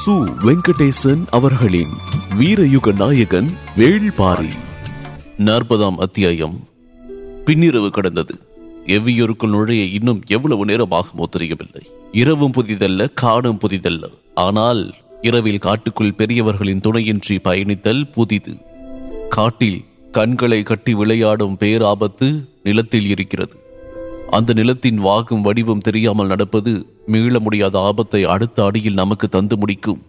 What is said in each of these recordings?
சு வெங்கடேசன் அவர்களின் வீரயுக நாயகன் வேள்பாரி நாற்பதாம் அத்தியாயம் பின்னிரவு கடந்தது எவ்வியூருக்குள் நுழைய இன்னும் எவ்வளவு நேரம் ஆகுமோ தெரியவில்லை இரவும் புதிதல்ல காடும் புதிதல்ல ஆனால் இரவில் காட்டுக்குள் பெரியவர்களின் துணையின்றி பயணித்தல் புதிது காட்டில் கண்களை கட்டி விளையாடும் பேராபத்து நிலத்தில் இருக்கிறது அந்த நிலத்தின் வாகும் வடிவம் தெரியாமல் நடப்பது மீள முடியாத ஆபத்தை அடுத்த அடியில் நமக்கு தந்து முடிக்கும்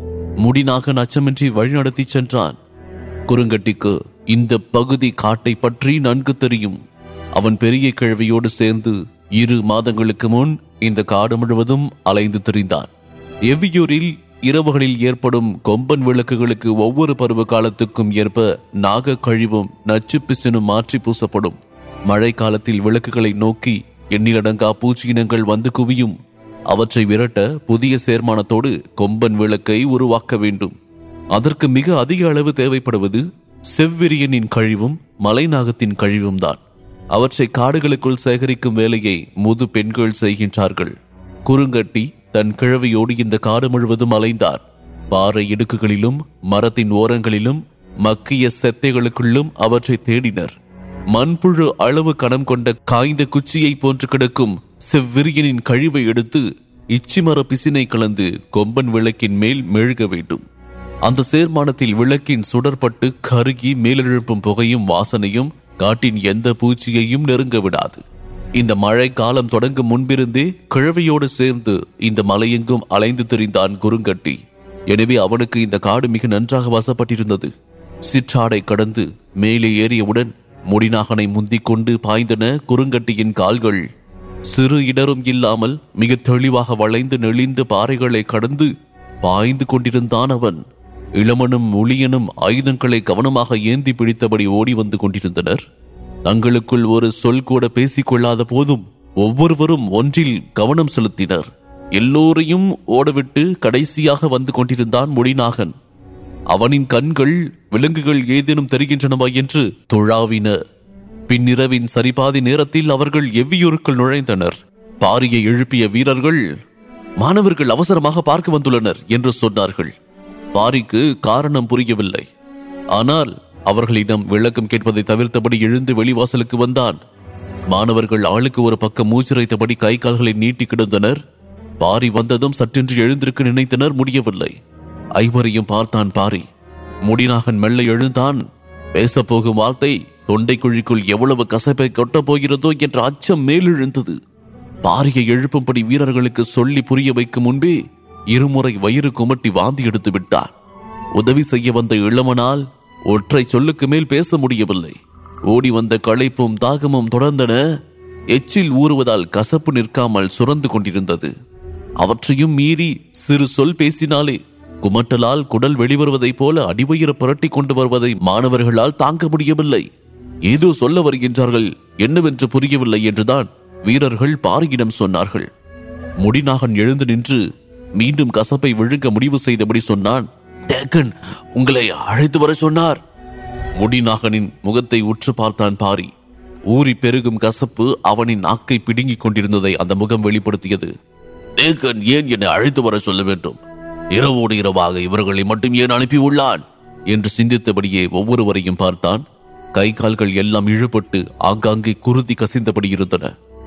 முடினாக அச்சமின்றி வழிநடத்தி சென்றான் குறுங்கட்டிக்கு இந்த பகுதி காட்டை பற்றி நன்கு தெரியும் அவன் பெரிய கிழவியோடு சேர்ந்து இரு மாதங்களுக்கு முன் இந்த காடு முழுவதும் அலைந்து திரிந்தான் எவ்வியூரில் இரவுகளில் ஏற்படும் கொம்பன் விளக்குகளுக்கு ஒவ்வொரு பருவ காலத்துக்கும் ஏற்ப நாக கழிவும் நச்சு பிசினும் மாற்றி பூசப்படும் மழை காலத்தில் விளக்குகளை நோக்கி எண்ணிலடங்கா பூச்சியினங்கள் வந்து குவியும் அவற்றை விரட்ட புதிய சேர்மானத்தோடு கொம்பன் விளக்கை உருவாக்க வேண்டும் அதற்கு மிக அதிக அளவு தேவைப்படுவது செவ்விரியனின் கழிவும் மலைநாகத்தின் கழிவும் தான் அவற்றை காடுகளுக்குள் சேகரிக்கும் வேலையை முது பெண்கள் செய்கின்றார்கள் குறுங்கட்டி தன் கிழவியோடு இந்த காடு முழுவதும் அலைந்தார் பாறை இடுக்குகளிலும் மரத்தின் ஓரங்களிலும் மக்கிய செத்தைகளுக்குள்ளும் அவற்றை தேடினர் மண்புழு அளவு கணம் கொண்ட காய்ந்த குச்சியை போன்று கிடக்கும் செவ்விரியனின் கழிவை எடுத்து இச்சிமர பிசினை கலந்து கொம்பன் விளக்கின் மேல் மெழுக வேண்டும் அந்த சேர்மானத்தில் விளக்கின் சுடர்பட்டு கருகி மேலெழுப்பும் புகையும் வாசனையும் காட்டின் எந்த பூச்சியையும் நெருங்க விடாது இந்த மழை காலம் தொடங்கும் முன்பிருந்தே கிழவியோடு சேர்ந்து இந்த மலையெங்கும் அலைந்து திரிந்தான் குறுங்கட்டி எனவே அவனுக்கு இந்த காடு மிக நன்றாக வசப்பட்டிருந்தது சிற்றாடை கடந்து மேலே ஏறியவுடன் முடிநாகனை முந்திக் கொண்டு பாய்ந்தன குறுங்கட்டியின் கால்கள் சிறு இடரும் இல்லாமல் மிக தெளிவாக வளைந்து நெளிந்த பாறைகளை கடந்து பாய்ந்து கொண்டிருந்தான் அவன் இளமனும் ஒளியனும் ஆயுதங்களை கவனமாக ஏந்தி பிடித்தபடி ஓடி வந்து கொண்டிருந்தனர் தங்களுக்குள் ஒரு சொல் கூட பேசிக் கொள்ளாத போதும் ஒவ்வொருவரும் ஒன்றில் கவனம் செலுத்தினர் எல்லோரையும் ஓடவிட்டு கடைசியாக வந்து கொண்டிருந்தான் முடிநாகன் அவனின் கண்கள் விலங்குகள் ஏதேனும் தெரிகின்றனவா என்று துழாவின பின்னிரவின் சரிபாதி நேரத்தில் அவர்கள் எவ்வியூருக்குள் நுழைந்தனர் பாரியை எழுப்பிய வீரர்கள் மாணவர்கள் அவசரமாக பார்க்க வந்துள்ளனர் என்று சொன்னார்கள் பாரிக்கு காரணம் புரியவில்லை ஆனால் அவர்களிடம் விளக்கம் கேட்பதை தவிர்த்தபடி எழுந்து வெளிவாசலுக்கு வந்தான் மாணவர்கள் ஆளுக்கு ஒரு பக்கம் மூச்சிரைத்தபடி கை கால்களை நீட்டி கிடந்தனர் பாரி வந்ததும் சற்றென்று எழுந்திருக்க நினைத்தனர் முடியவில்லை ஐவரையும் பார்த்தான் பாரி முடிநாகன் மெல்ல எழுந்தான் பேசப் போகும் வார்த்தை தொண்டை குழிக்குள் எவ்வளவு கசப்பை கொட்டப் போகிறதோ என்ற அச்சம் மேலெழுந்தது பாரியை எழுப்பும்படி வீரர்களுக்கு சொல்லி புரிய வைக்கும் முன்பே இருமுறை வயிறு குமட்டி வாந்தி எடுத்து விட்டான் உதவி செய்ய வந்த இளமனால் ஒற்றை சொல்லுக்கு மேல் பேச முடியவில்லை ஓடி வந்த களைப்பும் தாகமும் தொடர்ந்தன எச்சில் ஊறுவதால் கசப்பு நிற்காமல் சுரந்து கொண்டிருந்தது அவற்றையும் மீறி சிறு சொல் பேசினாலே குமட்டலால் குடல் வெளிவருவதைப் போல அடிவயிறு புரட்டி கொண்டு வருவதை மாணவர்களால் தாங்க முடியவில்லை ஏதோ சொல்ல வருகின்றார்கள் என்னவென்று புரியவில்லை என்றுதான் வீரர்கள் பாரியிடம் சொன்னார்கள் முடிநாகன் எழுந்து நின்று மீண்டும் கசப்பை விழுங்க முடிவு செய்தபடி சொன்னான் டேக்கன் உங்களை அழைத்து வர சொன்னார் முடிநாகனின் முகத்தை உற்று பார்த்தான் பாரி ஊறி பெருகும் கசப்பு அவனின் நாக்கை பிடுங்கிக் கொண்டிருந்ததை அந்த முகம் வெளிப்படுத்தியது டேக்கன் ஏன் என்னை அழைத்து வர சொல்ல வேண்டும் இரவோடு இரவாக இவர்களை மட்டும் ஏன் அனுப்பி உள்ளான் என்று சிந்தித்தபடியே ஒவ்வொருவரையும் பார்த்தான் கை கால்கள் எல்லாம் இழுபட்டு ஆங்காங்கே குருதி கசிந்தபடி இருந்தன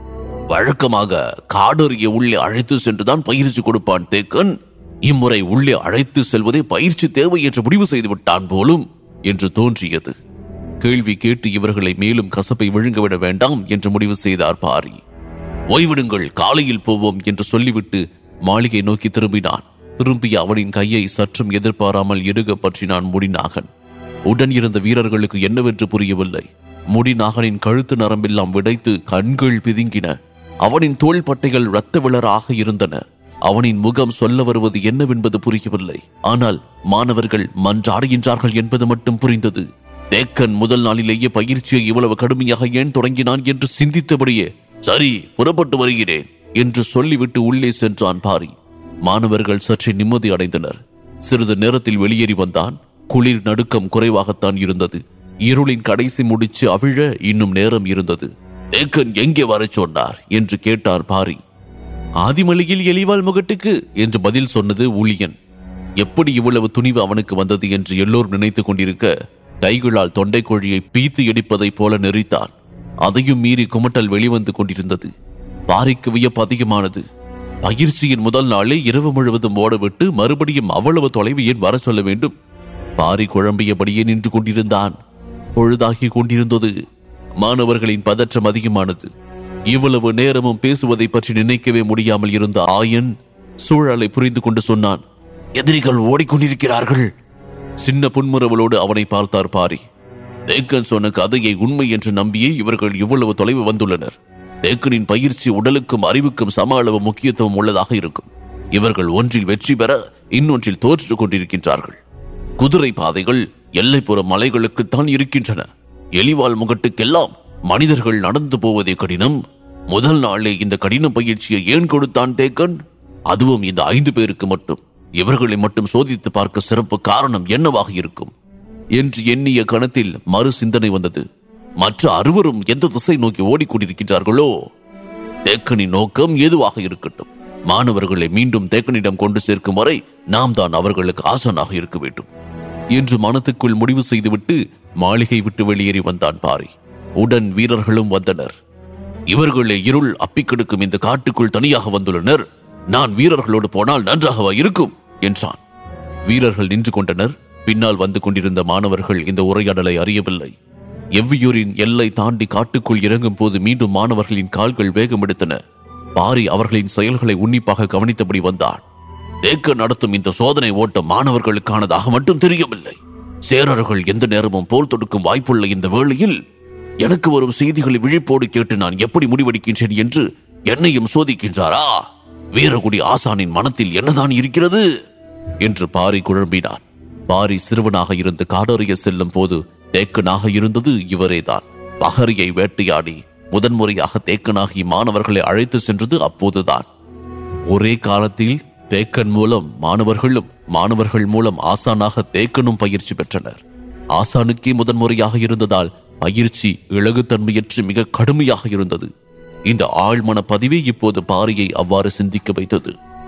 வழக்கமாக காடறிய உள்ளே அழைத்து சென்றுதான் பயிற்சி கொடுப்பான் தேக்கன் இம்முறை உள்ளே அழைத்து செல்வதே பயிற்சி தேவை என்று முடிவு செய்து விட்டான் போலும் என்று தோன்றியது கேள்வி கேட்டு இவர்களை மேலும் கசப்பை விழுங்கவிட வேண்டாம் என்று முடிவு செய்தார் பாரி ஓய்விடுங்கள் காலையில் போவோம் என்று சொல்லிவிட்டு மாளிகை நோக்கி திரும்பினான் திரும்பிய அவனின் கையை சற்றும் எதிர்பாராமல் இறுக பற்றினான் முடிநாகன் உடன் இருந்த வீரர்களுக்கு என்னவென்று புரியவில்லை முடிநாகனின் கழுத்து நரம்பெல்லாம் விடைத்து கண்கள் பிதுங்கின அவனின் தோள் பட்டைகள் இரத்த விளராக இருந்தன அவனின் முகம் சொல்ல வருவது என்னவென்பது புரியவில்லை ஆனால் மாணவர்கள் மன்றாடுகின்றார்கள் என்பது மட்டும் புரிந்தது தேக்கன் முதல் நாளிலேயே பயிற்சியை இவ்வளவு கடுமையாக ஏன் தொடங்கினான் என்று சிந்தித்தபடியே சரி புறப்பட்டு வருகிறேன் என்று சொல்லிவிட்டு உள்ளே சென்றான் பாரி மாணவர்கள் சற்றே நிம்மதி அடைந்தனர் சிறிது நேரத்தில் வெளியேறி வந்தான் குளிர் நடுக்கம் குறைவாகத்தான் இருந்தது இருளின் கடைசி முடிச்சு அவிழ இன்னும் நேரம் இருந்தது தேக்கன் எங்கே வரச் சொன்னார் என்று கேட்டார் பாரி ஆதிமலையில் எலிவால் முகட்டுக்கு என்று பதில் சொன்னது ஊழியன் எப்படி இவ்வளவு துணிவு அவனுக்கு வந்தது என்று எல்லோரும் நினைத்துக் கொண்டிருக்க கைகளால் தொண்டை கோழியை பீத்து எடுப்பதைப் போல நெறித்தான் அதையும் மீறி குமட்டல் வெளிவந்து கொண்டிருந்தது பாரிக்கு வியப்பு அதிகமானது பயிற்சியின் முதல் நாளே இரவு முழுவதும் ஓடவிட்டு மறுபடியும் அவ்வளவு தொலைவு ஏன் வர சொல்ல வேண்டும் பாரி குழம்பியபடியே நின்று கொண்டிருந்தான் பொழுதாகி கொண்டிருந்தது மாணவர்களின் பதற்றம் அதிகமானது இவ்வளவு நேரமும் பேசுவதை பற்றி நினைக்கவே முடியாமல் இருந்த ஆயன் சூழலை புரிந்து கொண்டு சொன்னான் எதிரிகள் ஓடிக்கொண்டிருக்கிறார்கள் சின்ன புன்முறவலோடு அவனை பார்த்தார் பாரி தேக்கன் சொன்ன கதையை உண்மை என்று நம்பியே இவர்கள் இவ்வளவு தொலைவு வந்துள்ளனர் தேக்கனின் பயிற்சி உடலுக்கும் அறிவுக்கும் சம அளவு முக்கியத்துவம் உள்ளதாக இருக்கும் இவர்கள் ஒன்றில் வெற்றி பெற இன்னொன்றில் தோற்றுக் கொண்டிருக்கின்றார்கள் குதிரை பாதைகள் எல்லைப்புற மலைகளுக்குத்தான் இருக்கின்றன எலிவால் முகட்டுக்கெல்லாம் மனிதர்கள் நடந்து போவதே கடினம் முதல் நாளே இந்த கடின பயிற்சியை ஏன் கொடுத்தான் தேக்கன் அதுவும் இந்த ஐந்து பேருக்கு மட்டும் இவர்களை மட்டும் சோதித்து பார்க்க சிறப்பு காரணம் என்னவாக இருக்கும் என்று எண்ணிய கணத்தில் மறு சிந்தனை வந்தது மற்ற அறுவரும் எந்த திசை நோக்கி ஓடிக்கொண்டிருக்கின்றார்களோ தேக்கனின் நோக்கம் எதுவாக இருக்கட்டும் மாணவர்களை மீண்டும் தேக்கனிடம் கொண்டு சேர்க்கும் வரை நாம் தான் அவர்களுக்கு ஆசனாக இருக்க வேண்டும் என்று மனத்துக்குள் முடிவு செய்துவிட்டு மாளிகை விட்டு வெளியேறி வந்தான் பாரி உடன் வீரர்களும் வந்தனர் இவர்களே இருள் அப்பிக்கெடுக்கும் இந்த காட்டுக்குள் தனியாக வந்துள்ளனர் நான் வீரர்களோடு போனால் நன்றாகவா இருக்கும் என்றான் வீரர்கள் நின்று கொண்டனர் பின்னால் வந்து கொண்டிருந்த மாணவர்கள் இந்த உரையாடலை அறியவில்லை எவ்வியூரின் எல்லை தாண்டி காட்டுக்குள் இறங்கும் போது மீண்டும் மாணவர்களின் கால்கள் வேகம் எடுத்தன பாரி அவர்களின் செயல்களை உன்னிப்பாக கவனித்தபடி வந்தான் தேக்க நடத்தும் இந்த சோதனை ஓட்டம் மாணவர்களுக்கானதாக மட்டும் தெரியவில்லை சேரர்கள் எந்த நேரமும் போர் தொடுக்கும் வாய்ப்புள்ள இந்த வேளையில் எனக்கு வரும் செய்திகளை விழிப்போடு கேட்டு நான் எப்படி முடிவெடுக்கின்றேன் என்று என்னையும் சோதிக்கின்றாரா வீரகுடி ஆசானின் மனத்தில் என்னதான் இருக்கிறது என்று பாரி குழம்பினான் பாரி சிறுவனாக இருந்து காடறிய செல்லும் போது தேக்கனாக இருந்தது இவரேதான் பகரியை வேட்டையாடி முதன்முறையாக தேக்கனாகி மாணவர்களை அழைத்து சென்றது அப்போதுதான் ஒரே காலத்தில் தேக்கன் மூலம் மாணவர்களும் மாணவர்கள் மூலம் ஆசானாக தேக்கனும் பயிற்சி பெற்றனர் ஆசானுக்கே முதன்முறையாக இருந்ததால் பயிற்சி இலகுத்தன்மையற்று மிக கடுமையாக இருந்தது இந்த ஆழ்மன பதிவே இப்போது பாரியை அவ்வாறு சிந்திக்க வைத்தது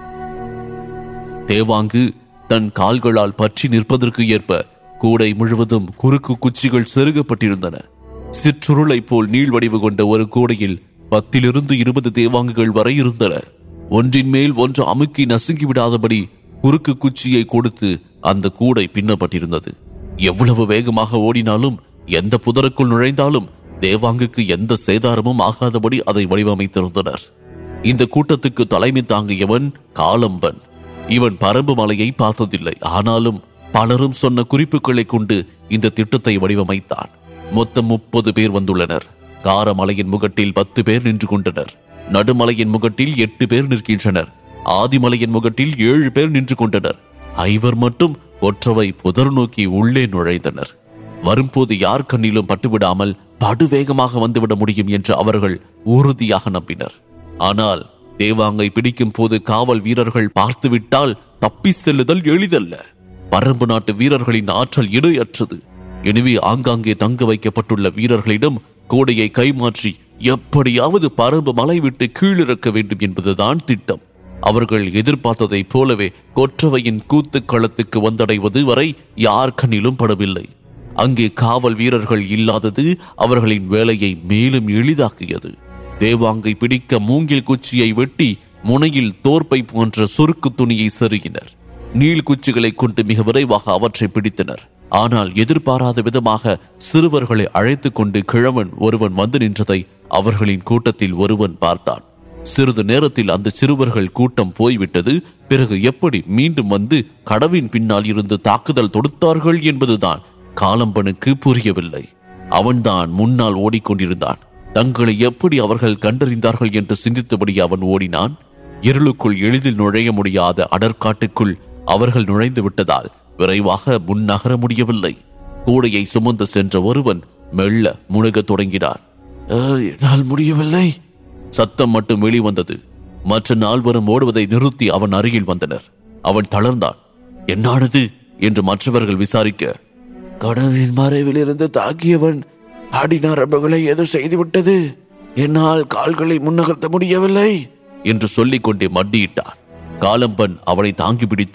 தேவாங்கு தன் கால்களால் பற்றி நிற்பதற்கு ஏற்ப கூடை முழுவதும் குறுக்கு குச்சிகள் செருகப்பட்டிருந்தன சிற்றுருளை போல் நீள்வடிவு கொண்ட ஒரு கூடையில் பத்திலிருந்து இருபது தேவாங்குகள் வரை இருந்தன ஒன்றின் மேல் ஒன்று அமுக்கி நசுங்கி விடாதபடி குறுக்கு குச்சியை கொடுத்து அந்த கூடை பின்னப்பட்டிருந்தது எவ்வளவு வேகமாக ஓடினாலும் எந்த புதருக்குள் நுழைந்தாலும் தேவாங்குக்கு எந்த சேதாரமும் ஆகாதபடி அதை வடிவமைத்திருந்தனர் இந்த கூட்டத்துக்கு தலைமை தாங்கியவன் காலம்பன் இவன் பரம்பு மலையை பார்த்ததில்லை ஆனாலும் பலரும் சொன்ன குறிப்புகளை கொண்டு இந்த திட்டத்தை வடிவமைத்தான் மொத்தம் முப்பது பேர் வந்துள்ளனர் காரமலையின் முகட்டில் பத்து பேர் நின்று கொண்டனர் நடுமலையின் முகட்டில் எட்டு பேர் நிற்கின்றனர் ஆதிமலையின் முகட்டில் ஏழு பேர் நின்று கொண்டனர் ஐவர் மட்டும் ஒற்றவை புதர் நோக்கி உள்ளே நுழைந்தனர் வரும்போது யார் கண்ணிலும் பட்டுவிடாமல் படுவேகமாக வந்துவிட முடியும் என்று அவர்கள் உறுதியாக நம்பினர் ஆனால் தேவாங்கை பிடிக்கும் போது காவல் வீரர்கள் பார்த்துவிட்டால் தப்பி செல்லுதல் எளிதல்ல பரம்பு நாட்டு வீரர்களின் ஆற்றல் இணையற்றது எனவே ஆங்காங்கே தங்க வைக்கப்பட்டுள்ள வீரர்களிடம் கோடையை கைமாற்றி எப்படியாவது பரம்பு மலை விட்டு கீழிறக்க வேண்டும் என்பதுதான் திட்டம் அவர்கள் எதிர்பார்த்ததைப் போலவே கொற்றவையின் கூத்து களத்துக்கு வந்தடைவது வரை யார் கண்ணிலும் படவில்லை அங்கே காவல் வீரர்கள் இல்லாதது அவர்களின் வேலையை மேலும் எளிதாக்கியது தேவாங்கை பிடிக்க மூங்கில் குச்சியை வெட்டி முனையில் தோற்பை போன்ற சுருக்கு துணியை செருகினர் நீள் குச்சிகளை கொண்டு மிக விரைவாக அவற்றை பிடித்தனர் ஆனால் எதிர்பாராத விதமாக சிறுவர்களை அழைத்துக் கொண்டு கிழவன் ஒருவன் வந்து நின்றதை அவர்களின் கூட்டத்தில் ஒருவன் பார்த்தான் சிறிது நேரத்தில் அந்த சிறுவர்கள் கூட்டம் போய்விட்டது பிறகு எப்படி மீண்டும் வந்து கடவின் பின்னால் இருந்து தாக்குதல் தொடுத்தார்கள் என்பதுதான் காலம்பனுக்கு புரியவில்லை அவன்தான் முன்னால் ஓடிக்கொண்டிருந்தான் தங்களை எப்படி அவர்கள் கண்டறிந்தார்கள் என்று சிந்தித்தபடி அவன் ஓடினான் இருளுக்குள் எளிதில் நுழைய முடியாத அடற்காட்டுக்குள் அவர்கள் நுழைந்து விட்டதால் விரைவாக முன்னகர முடியவில்லை கூடையை சுமந்து சென்ற ஒருவன் மெல்ல முழுகத் தொடங்கினான் "ஆ, என்னால் முடியவில்லை சத்தம் மட்டும் வெளிவந்தது மற்ற நால்வரும் ஓடுவதை நிறுத்தி அவன் அருகில் வந்தனர் அவன் தளர்ந்தான் என்னானது என்று மற்றவர்கள் விசாரிக்க கடலின் மறைவில் இருந்து தாக்கியவன் அடி நரம்புகளை ஏதோ செய்துவிட்டது என்னால் கால்களை முன்னகர்த்த முடியவில்லை என்று சொல்லிக் கொண்டே மண்டியிட்டான் காலம்பன் அவனை தாங்கி பிடித்தான்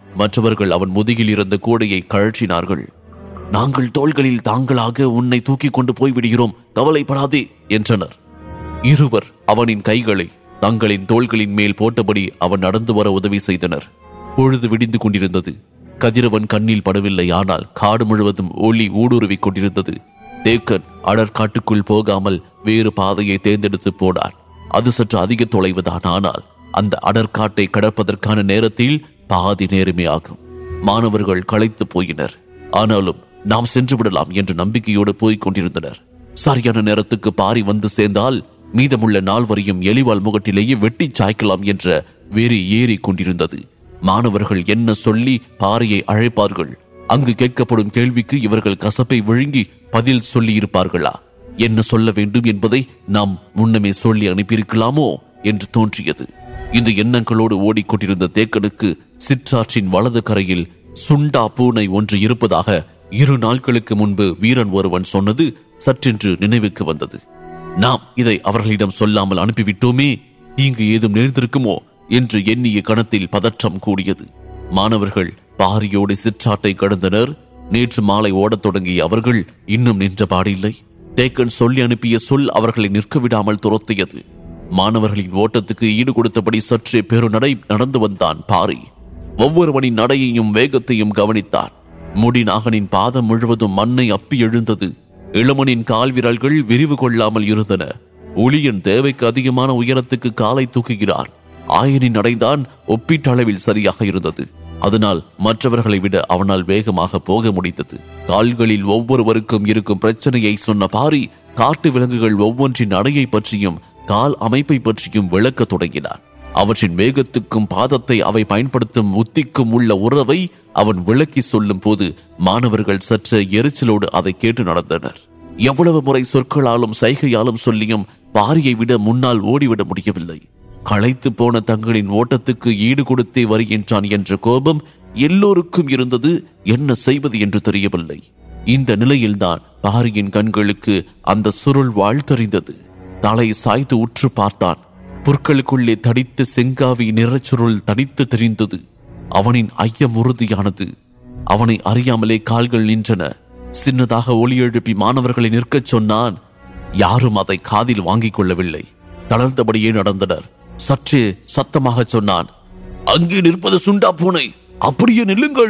மற்றவர்கள் அவன் முதுகில் இருந்த கூடையை கழற்றினார்கள் நாங்கள் தோள்களில் தாங்களாக உன்னை தூக்கிக் கொண்டு போய்விடுகிறோம் கவலைப்படாதே என்றனர் இருவர் அவனின் கைகளை தங்களின் தோள்களின் மேல் போட்டபடி அவன் நடந்து வர உதவி செய்தனர் பொழுது விடிந்து கொண்டிருந்தது கதிரவன் கண்ணில் படவில்லை ஆனால் காடு முழுவதும் ஒளி ஊடுருவிக் கொண்டிருந்தது தேக்கன் அடற்காட்டுக்குள் போகாமல் வேறு பாதையை தேர்ந்தெடுத்து போனான் அது சற்று அதிக தொலைவுதான் ஆனால் அந்த அடற்காட்டை கடப்பதற்கான நேரத்தில் பாதி நேரமே ஆகும் மாணவர்கள் களைத்து போயினர் ஆனாலும் நாம் சென்று விடலாம் என்ற நம்பிக்கையோடு போய்க் கொண்டிருந்தனர் சரியான நேரத்துக்கு பாரி வந்து சேர்ந்தால் மீதமுள்ள நால்வரையும் எலிவால் முகட்டிலேயே வெட்டிச் சாய்க்கலாம் என்ற வெறி ஏறிக் கொண்டிருந்தது மாணவர்கள் என்ன சொல்லி பாரியை அழைப்பார்கள் அங்கு கேட்கப்படும் கேள்விக்கு இவர்கள் கசப்பை விழுங்கி பதில் சொல்லி இருப்பார்களா என்ன சொல்ல வேண்டும் என்பதை நாம் முன்னமே சொல்லி அனுப்பியிருக்கலாமோ என்று தோன்றியது இந்த எண்ணங்களோடு ஓடிக்கொண்டிருந்த தேக்கனுக்கு சிற்றாற்றின் வலது கரையில் சுண்டா பூனை ஒன்று இருப்பதாக இரு நாட்களுக்கு முன்பு வீரன் ஒருவன் சொன்னது சற்றென்று நினைவுக்கு வந்தது நாம் இதை அவர்களிடம் சொல்லாமல் அனுப்பிவிட்டோமே தீங்கு ஏதும் நேர்ந்திருக்குமோ என்று எண்ணிய கணத்தில் பதற்றம் கூடியது மாணவர்கள் பாரியோடு சிற்றாட்டை கடந்தனர் நேற்று மாலை ஓடத் தொடங்கிய அவர்கள் இன்னும் நின்ற பாடில்லை தேக்கன் சொல்லி அனுப்பிய சொல் அவர்களை நிற்க விடாமல் துரத்தியது மாணவர்களின் ஓட்டத்துக்கு ஈடு கொடுத்தபடி சற்றே பெருநடை நடந்து வந்தான் பாரி ஒவ்வொருவனின் நடையையும் வேகத்தையும் கவனித்தான் முடிநாகனின் பாதம் முழுவதும் மண்ணை அப்பி எழுந்தது இளமனின் கால் விரல்கள் விரிவு கொள்ளாமல் இருந்தன ஒளியன் தேவைக்கு அதிகமான உயரத்துக்கு காலை தூக்குகிறான் ஆயனின் நடைதான் ஒப்பீட்டளவில் சரியாக இருந்தது அதனால் மற்றவர்களை விட அவனால் வேகமாக போக முடிந்தது கால்களில் ஒவ்வொருவருக்கும் இருக்கும் பிரச்சனையை சொன்ன பாரி காட்டு விலங்குகள் ஒவ்வொன்றின் நடையை பற்றியும் கால் அமைப்பை பற்றியும் விளக்கத் தொடங்கினான் அவற்றின் வேகத்துக்கும் பாதத்தை அவை பயன்படுத்தும் உத்திக்கும் உள்ள உறவை அவன் விளக்கி சொல்லும் போது மாணவர்கள் சற்று எரிச்சலோடு அதை கேட்டு நடந்தனர் எவ்வளவு முறை சொற்களாலும் சைகையாலும் சொல்லியும் பாரியை விட முன்னால் ஓடிவிட முடியவில்லை களைத்து போன தங்களின் ஓட்டத்துக்கு ஈடு கொடுத்தே வருகின்றான் என்ற கோபம் எல்லோருக்கும் இருந்தது என்ன செய்வது என்று தெரியவில்லை இந்த நிலையில்தான் பாரியின் கண்களுக்கு அந்த சுருள் வாழ்த்தறிந்தது தலை சாய்த்து உற்று பார்த்தான் புற்களுக்குள்ளே தடித்த செங்காவி நிறச்சுருள் தனித்து தெரிந்தது அவனின் ஐயம் உறுதியானது அவனை அறியாமலே கால்கள் நின்றன சின்னதாக ஒலி எழுப்பி மாணவர்களை நிற்கச் சொன்னான் யாரும் அதை காதில் வாங்கிக் கொள்ளவில்லை தளர்ந்தபடியே நடந்தனர் சற்றே சத்தமாக சொன்னான் அங்கே நிற்பது சுண்டா பூனை அப்படியே நில்லுங்கள்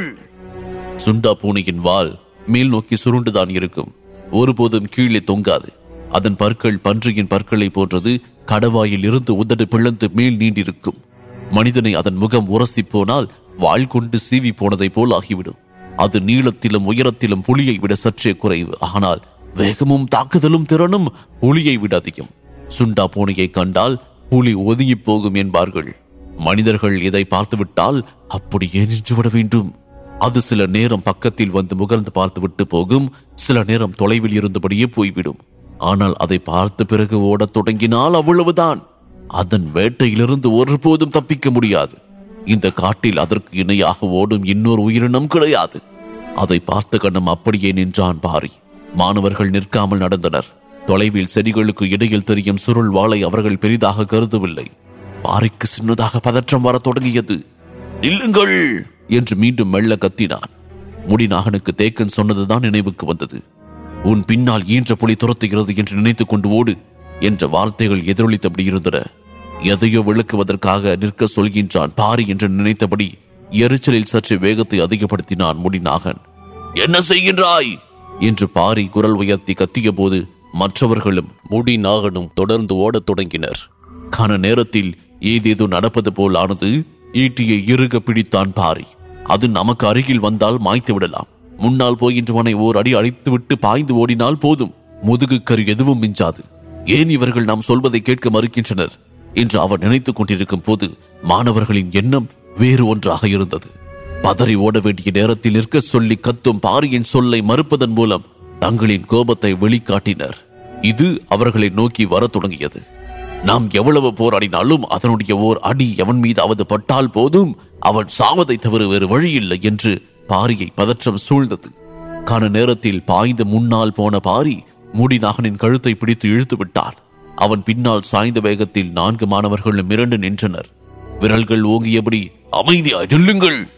சுண்டா பூனையின் வால் மேல் நோக்கி சுருண்டுதான் இருக்கும் ஒருபோதும் கீழே தொங்காது அதன் பற்கள் பன்றியின் பற்களை போன்றது கடவாயில் இருந்து உதடு பிளந்து மேல் நீண்டிருக்கும் மனிதனை அதன் முகம் உரசி போனால் வாள் கொண்டு சீவி போனதை போல் ஆகிவிடும் அது நீளத்திலும் உயரத்திலும் புலியை விட சற்றே குறைவு ஆனால் வேகமும் தாக்குதலும் திறனும் புலியை விட அதிகம் சுண்டா பூனையை கண்டால் புலி ஒதுங்கி போகும் என்பார்கள் மனிதர்கள் இதை பார்த்துவிட்டால் அப்படியே நின்றுவிட வேண்டும் அது சில நேரம் பக்கத்தில் வந்து முகர்ந்து பார்த்துவிட்டு போகும் சில நேரம் தொலைவில் இருந்தபடியே போய்விடும் ஆனால் அதை பார்த்த பிறகு ஓடத் தொடங்கினால் அவ்வளவுதான் அதன் வேட்டையிலிருந்து ஒருபோதும் தப்பிக்க முடியாது இந்த காட்டில் அதற்கு இணையாக ஓடும் இன்னொரு உயிரினம் கிடையாது அதை பார்த்த கண்ணம் அப்படியே நின்றான் பாரி மாணவர்கள் நிற்காமல் நடந்தனர் தொலைவில் செடிகளுக்கு இடையில் தெரியும் சுருள் வாளை அவர்கள் பெரிதாக கருதவில்லை பாரிக்கு சின்னதாக பதற்றம் வரத் தொடங்கியது நில்லுங்கள் என்று மீண்டும் மெல்ல கத்தினான் முடிநாகனுக்கு தேக்கன் சொன்னதுதான் நினைவுக்கு வந்தது உன் பின்னால் ஈன்ற புலி துரத்துகிறது என்று நினைத்துக் கொண்டு ஓடு என்ற வார்த்தைகள் எதிரொலித்தபடி இருந்தன எதையோ விளக்குவதற்காக நிற்க சொல்கின்றான் பாரி என்று நினைத்தபடி எரிச்சலில் சற்று வேகத்தை அதிகப்படுத்தினான் முடிநாகன் என்ன செய்கின்றாய் என்று பாரி குரல் உயர்த்தி கத்திய போது மற்றவர்களும் முடிநாகனும் தொடர்ந்து ஓடத் தொடங்கினர் கன நேரத்தில் ஏதேதோ நடப்பது போல் ஆனது ஈட்டியை இறுக பிடித்தான் பாரி அது நமக்கு அருகில் வந்தால் மாய்த்து விடலாம் முன்னால் போகின்றவனை ஓர் அடி அடித்துவிட்டு பாய்ந்து ஓடினால் போதும் முதுகு கரு எதுவும் மிஞ்சாது ஏன் இவர்கள் நாம் சொல்வதை கேட்க மறுக்கின்றனர் என்று அவர் நினைத்துக் கொண்டிருக்கும் போது மாணவர்களின் எண்ணம் வேறு ஒன்றாக இருந்தது பதறி ஓட வேண்டிய நேரத்தில் நிற்க சொல்லி கத்தும் பாரியின் சொல்லை மறுப்பதன் மூலம் தங்களின் கோபத்தை வெளிக்காட்டினர் இது அவர்களை நோக்கி வரத் தொடங்கியது நாம் எவ்வளவு போராடினாலும் அதனுடைய ஓர் அடி எவன் மீதாவது பட்டால் போதும் அவன் சாவதை தவிர வேறு வழியில்லை என்று பாரியை பதற்றம் சூழ்ந்தது கன நேரத்தில் பாய்ந்து முன்னால் போன பாரி முடிநாகனின் கழுத்தை பிடித்து இழுத்து விட்டான் அவன் பின்னால் சாய்ந்த வேகத்தில் நான்கு மாணவர்களும் மிரண்டு நின்றனர் விரல்கள் ஓங்கியபடி அமைதியாய் நில்லுங்கள்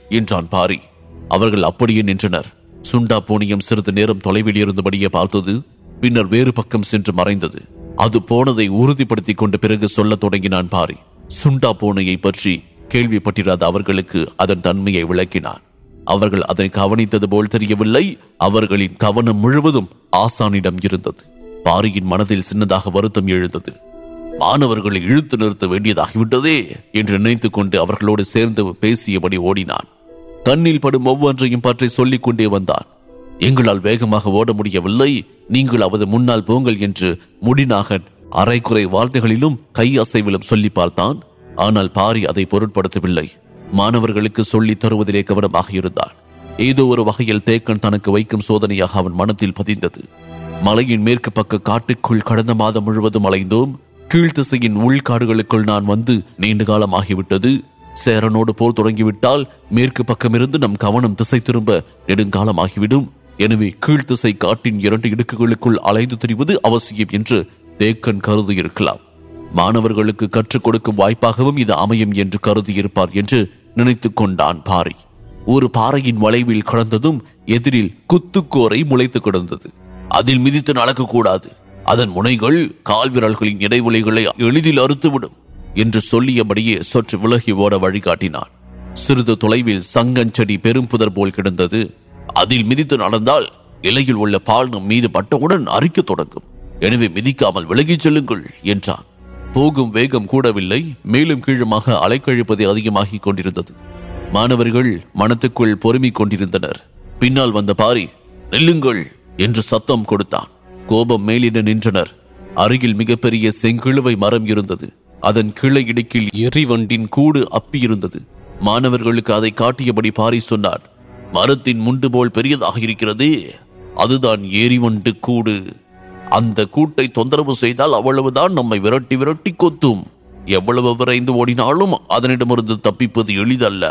என்றான் பாரி அவர்கள் அப்படியே நின்றனர் சுண்டா பூனியம் சிறிது நேரம் தொலைவில் இருந்தபடியே பார்த்தது பின்னர் வேறு பக்கம் சென்று மறைந்தது அது போனதை உறுதிப்படுத்திக் கொண்ட பிறகு சொல்லத் தொடங்கினான் பாரி சுண்டா பூனையை பற்றி கேள்விப்பட்டிராத அவர்களுக்கு அதன் தன்மையை விளக்கினான் அவர்கள் அதை கவனித்தது போல் தெரியவில்லை அவர்களின் கவனம் முழுவதும் ஆசானிடம் இருந்தது பாரியின் மனதில் சின்னதாக வருத்தம் எழுந்தது மாணவர்களை இழுத்து நிறுத்த வேண்டியதாகிவிட்டதே என்று நினைத்துக் கொண்டு அவர்களோடு சேர்ந்து பேசியபடி ஓடினான் கண்ணில் படும் ஒவ்வொன்றையும் பற்றி சொல்லிக் கொண்டே வந்தான் எங்களால் வேகமாக ஓட முடியவில்லை நீங்கள் அவரது முன்னால் போங்கள் என்று முடிநாகன் அரைக்குறை வார்த்தைகளிலும் கை அசைவிலும் சொல்லி பார்த்தான் ஆனால் பாரி அதை பொருட்படுத்தவில்லை மாணவர்களுக்கு சொல்லித் தருவதிலே கவனமாக இருந்தான் ஏதோ ஒரு வகையில் தேக்கன் தனக்கு வைக்கும் சோதனையாக அவன் மனத்தில் பதிந்தது மலையின் மேற்கு பக்க காட்டுக்குள் கடந்த மாதம் முழுவதும் அலைந்தோம் கீழ்த்திசையின் உள்காடுகளுக்குள் நான் வந்து நீண்ட காலம் ஆகிவிட்டது சேரனோடு போர் தொடங்கிவிட்டால் மேற்கு பக்கமிருந்து நம் கவனம் திசை திரும்ப நெடுங்காலம் ஆகிவிடும் எனவே கீழ்த்திசை காட்டின் இரண்டு இடுக்குகளுக்குள் அலைந்து திரிவது அவசியம் என்று தேக்கன் கருதியிருக்கலாம் மாணவர்களுக்கு கற்றுக் கொடுக்கும் வாய்ப்பாகவும் இது அமையும் என்று கருதியிருப்பார் என்று நினைத்துக் கொண்டான் பாரி ஒரு பாறையின் வளைவில் கடந்ததும் எதிரில் குத்துக்கோரை முளைத்து கிடந்தது அதில் மிதித்து நடக்கக்கூடாது அதன் முனைகள் கால் விரல்களின் இடைவெளிகளை எளிதில் அறுத்துவிடும் என்று சொல்லியபடியே சற்று விலகி ஓட வழிகாட்டினான் சிறிது தொலைவில் சங்கஞ்செடி பெரும் புதர் போல் கிடந்தது அதில் மிதித்து நடந்தால் இலையில் உள்ள பால் நம் மீது பட்டவுடன் அரிக்கத் தொடங்கும் எனவே மிதிக்காமல் விலகிச் செல்லுங்கள் என்றான் போகும் வேகம் கூடவில்லை மேலும் கீழுமாக அலைக்கழிப்பது அதிகமாகிக் கொண்டிருந்தது மாணவர்கள் மனத்துக்குள் பொறுமிக் கொண்டிருந்தனர் பின்னால் வந்த பாரி நில்லுங்கள் என்று சத்தம் கொடுத்தான் கோபம் மேலிட நின்றனர் அருகில் மிகப்பெரிய செங்கிழுவை மரம் இருந்தது அதன் கிளை இடுக்கில் எரிவண்டின் கூடு அப்பியிருந்தது மாணவர்களுக்கு அதை காட்டியபடி பாரி சொன்னார் மரத்தின் முண்டு போல் பெரியதாக இருக்கிறதே அதுதான் எரிவண்டு கூடு அந்த கூட்டை தொந்தரவு செய்தால் அவ்வளவுதான் நம்மை விரட்டி விரட்டி கொத்தும் எவ்வளவு விரைந்து ஓடினாலும் அதனிடமிருந்து தப்பிப்பது எளிதல்ல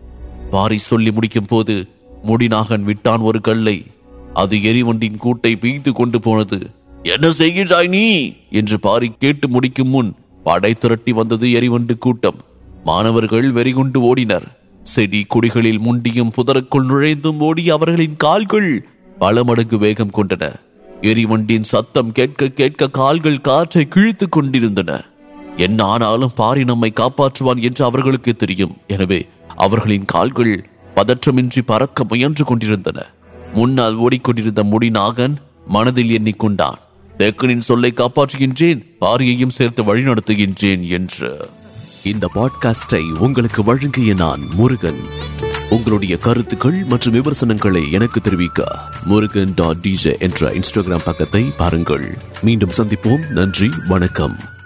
பாரி சொல்லி முடிக்கும் போது முடிநாகன் விட்டான் ஒரு கல்லை அது எரிவண்டின் கூட்டை பீய்த்து கொண்டு போனது என்ன செய்கிறாய் நீ என்று பாரி கேட்டு முடிக்கும் முன் படை திரட்டி வந்தது எரிவண்டு கூட்டம் மாணவர்கள் வெறிகுண்டு ஓடினர் செடி கொடிகளில் முண்டியும் புதருக்குள் நுழைந்தும் ஓடி அவர்களின் கால்கள் பல மடங்கு வேகம் கொண்டன எரிவண்டின் சத்தம் கேட்க கேட்க கால்கள் காற்றை கிழித்துக் கொண்டிருந்தன என்ன ஆனாலும் பாரி நம்மை காப்பாற்றுவான் என்று அவர்களுக்கு தெரியும் எனவே அவர்களின் கால்கள் பதற்றமின்றி பறக்க முயன்று கொண்டிருந்தன முன்னால் ஓடிக்கொண்டிருந்த முடிநாகன் மனதில் எண்ணிக்கொண்டான் தேக்கனின் சொல்லை காப்பாற்றுகின்றேன் பாரியையும் சேர்த்து வழிநடத்துகின்றேன் என்று இந்த பாட்காஸ்டை உங்களுக்கு வழங்கிய நான் முருகன் உங்களுடைய கருத்துக்கள் மற்றும் விமர்சனங்களை எனக்கு தெரிவிக்க முருகன் டாட் டிஜே என்ற இன்ஸ்டாகிராம் பக்கத்தை பாருங்கள் மீண்டும் சந்திப்போம் நன்றி வணக்கம்